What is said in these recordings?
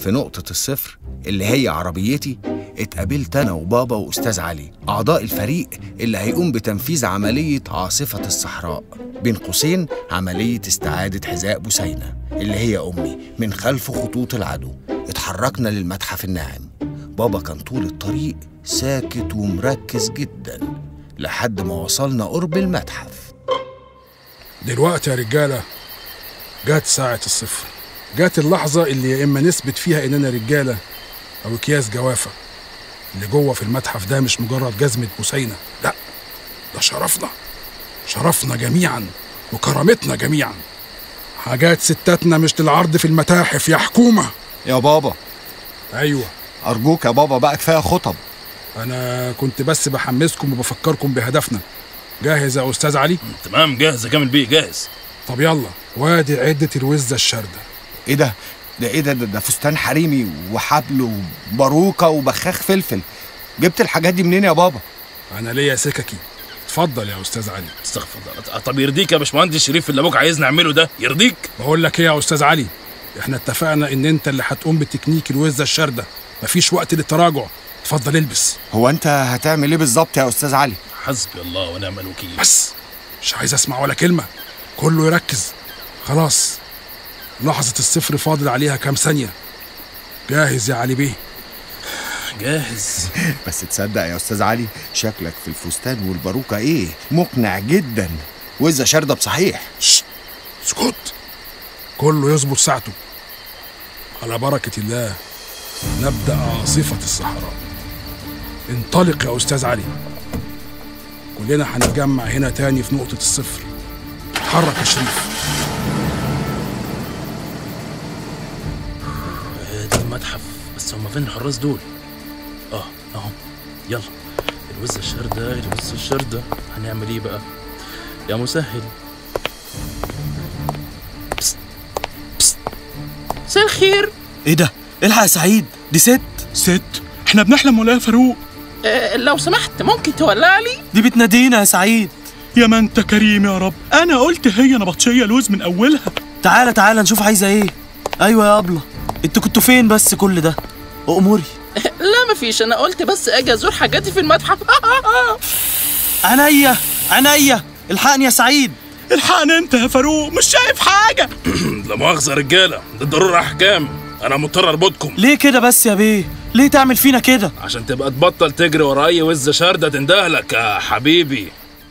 في نقطة الصفر اللي هي عربيتي اتقابلت أنا وبابا وأستاذ علي أعضاء الفريق اللي هيقوم بتنفيذ عملية عاصفة الصحراء بين قوسين عملية استعادة حذاء بوسينة اللي هي أمي من خلف خطوط العدو اتحركنا للمتحف الناعم بابا كان طول الطريق ساكت ومركز جدا لحد ما وصلنا قرب المتحف دلوقتي يا رجالة جات ساعة الصفر جات اللحظة اللي يا إما نثبت فيها إننا رجالة أو أكياس جوافة اللي جوه في المتحف ده مش مجرد جزمة بوسينة لا ده شرفنا شرفنا جميعا وكرامتنا جميعا حاجات ستاتنا مش للعرض في المتاحف يا حكومة يا بابا أيوة أرجوك يا بابا بقى كفاية خطب أنا كنت بس بحمسكم وبفكركم بهدفنا جاهز يا أستاذ علي؟ تمام جاهز يا كامل بيه جاهز طب يلا وادي عدة الوزة الشاردة إيه ده؟ ده إيه ده ده, ده فستان حريمي وحبل وباروكة وبخاخ فلفل جبت الحاجات دي منين يا بابا؟ أنا ليا سككي اتفضل يا أستاذ علي استغفر الله طب يرضيك يا باشمهندس شريف اللي ابوك عايزني اعمله ده يرضيك بقول لك ايه يا استاذ علي احنا اتفقنا ان انت اللي هتقوم بتكنيك الوزه الشارده مفيش وقت للتراجع اتفضل البس هو أنت هتعمل إيه بالظبط يا أستاذ علي؟ حسبي الله ونعم الوكيل بس مش عايز اسمع ولا كلمه كله يركز خلاص لحظه الصفر فاضل عليها كام ثانيه جاهز يا علي بيه جاهز بس تصدق يا أستاذ علي شكلك في الفستان والباروكة إيه؟ مقنع جدا وإذا شاردة بصحيح شت اسكت كله يظبط ساعته على بركه الله نبدا عاصفه الصحراء انطلق يا استاذ علي كلنا هنتجمع هنا تاني في نقطه الصفر اتحرك يا شريف آه، ده المتحف بس هم فين الحراس دول اه اهم يلا الوزة الشاردة الوزة الشاردة هنعمل ايه بقى يا مسهل بست بست مساء الخير ايه ده؟ الحق يا سعيد دي ست ست احنا بنحلم ولا يا فاروق آه، لو سمحت ممكن تولع لي دي بتنادينا يا سعيد يا ما انت كريم يا رب انا قلت هي نبطشيه لوز من اولها تعالى تعالى نشوف عايزه ايه ايوه يا ابله انتوا كنتوا فين بس كل ده اموري لا مفيش انا قلت بس اجي ازور حاجاتي في المتحف عينيا عينيا الحقني يا سعيد الحقنا انت يا فاروق مش شايف حاجه لا مؤاخذة يا رجالة ده ضرورة احكام انا مضطر اربطكم ليه كده بس يا بيه ليه تعمل فينا كده عشان تبقى تبطل تجري ورا اي وزة شاردة تندهلك يا حبيبي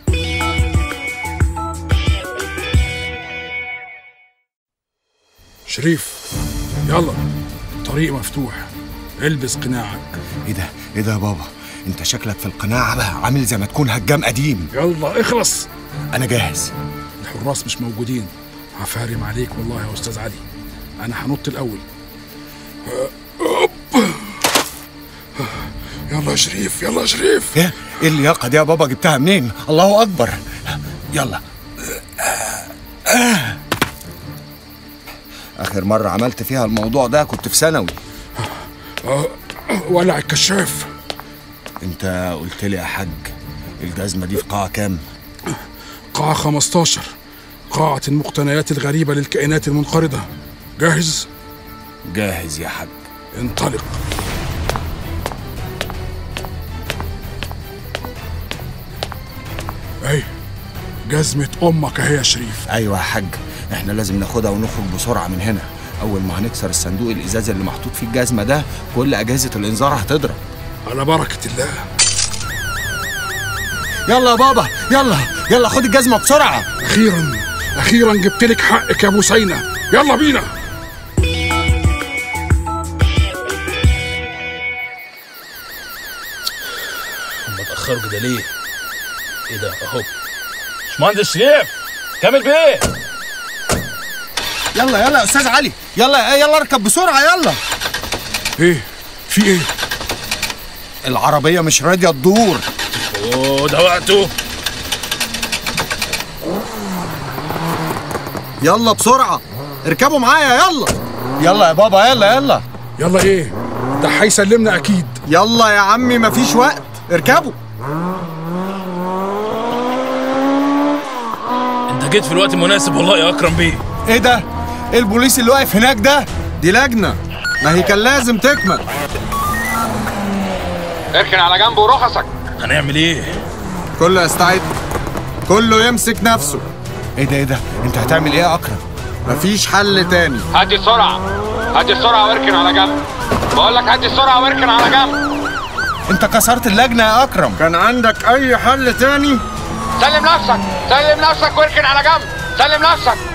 شريف يلا الطريق مفتوح البس قناعك إيه ده؟ إيه ده يا بابا؟ أنت شكلك في القناعة بقى عامل زي ما تكون هجام قديم يلا اخلص أنا جاهز الحراس مش موجودين هفارم عليك والله يا استاذ علي انا هنط الاول يلا يا شريف يلا يا شريف إيه؟ إيه اللياقة دي يا بابا جبتها منين؟ الله أكبر يلا آخر مرة عملت فيها الموضوع ده كنت في ثانوي ولع الكشاف أنت قلت لي يا حاج الجزمة دي في قاعة كام؟ قاعة 15 قاعة المقتنيات الغريبة للكائنات المنقرضة جاهز جاهز يا حاج انطلق اي جزمة أمك أهي يا شريف ايوه يا حاج احنا لازم ناخدها ونخرج بسرعه من هنا اول ما هنكسر الصندوق الازاز اللي محطوط فيه الجزمه ده كل اجهزه الانذار هتضرب على بركة الله يلا يا بابا يلا يلا خد الجزمه بسرعه أخيرا أخيرا جبت لك حقك يا بوسينة يلا بينا هم اتأخروا كده ليه ايه ده اهو باشمهندس شريف كامل بيه يلا يلا يا استاذ علي يلا يلا اركب بسرعه يلا إيه في إيه العربيه مش راضيه تدور اوه ده وقته يلا بسرعه اركبوا معايا يلا يلا يا بابا يلا يلا يلا إيه ده هيسلمنا أكيد يلا يا عمي مفيش وقت اركبوا انت جيت في الوقت المناسب والله يا اكرم بيه ايه ده البوليس اللي واقف هناك ده دي لجنه ما هي كان لازم تكمل اركن على جنب ورخصك هنعمل ايه كله يستعد كله يمسك نفسه ايه ده ايه ده انت هتعمل ايه يا اكرم مفيش حل تاني هدي السرعه هدي السرعه واركن على جنب بقول لك هدي السرعه واركن على جنب انت كسرت اللجنه يا اكرم كان عندك اي حل تاني سلم نفسك سلم نفسك واركن على جنب سلم نفسك